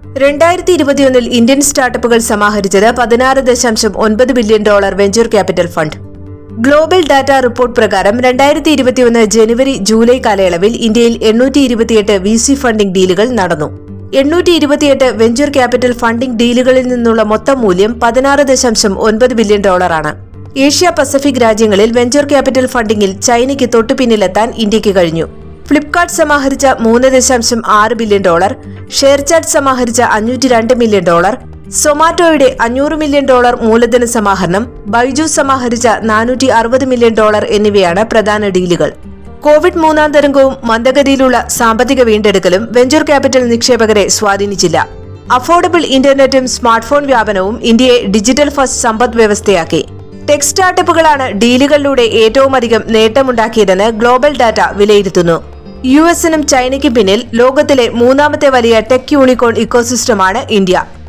രണ്ടായിരത്തി ഇരുപത്തിയൊന്നിൽ ഇന്ത്യൻ സ്റ്റാർട്ടപ്പുകൾ സമാഹരിച്ചത് പതിനാറ് ദശാംശം ഒൻപത് billion dollar venture capital fund global data report പ്രകാരം രണ്ടായിരത്തി ഇരുപത്തിയൊന്ന് ജനുവരി ജൂലൈ കാലയളവിൽ ഇന്ത്യയിൽ എണ്ണൂറ്റി ഇരുപത്തിയെട്ട് വി സി ഫണ്ടിംഗ് ഡീലുകൾ നടന്നു എണ്ണൂറ്റി ഇരുപത്തിയെട്ട് വെഞ്ചർ ക്യാപിറ്റൽ ഫണ്ടിംഗ് ഡീലുകളിൽ നിന്നുള്ള മൊത്തം മൂല്യം പതിനാറ് ദശാംശം ഒൻപത് ബില്യൺ ഡോളറാണ് ഏഷ്യ പസഫിക് രാജ്യങ്ങളിൽ വെഞ്ചർ ക്യാപിറ്റൽ ഫണ്ടിംഗിൽ ചൈനയ്ക്ക് തൊട്ടുപിന്നിലെത്താൻ ഇന്ത്യക്ക് കഴിഞ്ഞു ഫ്ലിപ്കാർട്ട് സമാഹരിച്ച മൂന്ന് ദശാംശം ആറ് ബില്യൺ ഡോളർ ഷെയർചാറ്റ് സമാഹരിച്ച അഞ്ഞൂറ്റി രണ്ട് മില്യൺ ഡോളർ സൊമാറ്റോയുടെ അഞ്ഞൂറ് മില്യൺ ഡോളർ മൂലധന സമാഹരണം ബൈജു സമാഹരിച്ച നാനൂറ്റി അറുപത് മില്യൺ ഡോളർ എന്നിവയാണ് പ്രധാന ഡീലുകൾ കോവിഡ് മൂന്നാം തരംഗവും മന്ദഗതിയിലുള്ള സാമ്പത്തിക വീണ്ടെടുക്കലും വെഞ്ചർ ക്യാപിറ്റൽ നിക്ഷേപകരെ സ്വാധീനിച്ചില്ല അഫോർഡബിൾ ഇന്റർനെറ്റും സ്മാർട്ട്ഫോൺ വ്യാപനവും ഇന്ത്യയെ ഡിജിറ്റൽ ഫസ്റ്റ് സമ്പദ് വ്യവസ്ഥയാക്കി ടെക് സ്റ്റാർട്ടപ്പുകളാണ് ഡീലുകളിലൂടെ ഏറ്റവുമധികം നേട്ടമുണ്ടാക്കിയതെന്ന് ഗ്ലോബൽ ഡാറ്റ വിലയിരുത്തുന്നു യു എസിനും ചൈനയ്ക്കും പിന്നിൽ ലോകത്തിലെ മൂന്നാമത്തെ വലിയ ടെക് യൂണിക്കോൺ ഇക്കോസിസ്റ്റമാണ് ഇന്ത്യ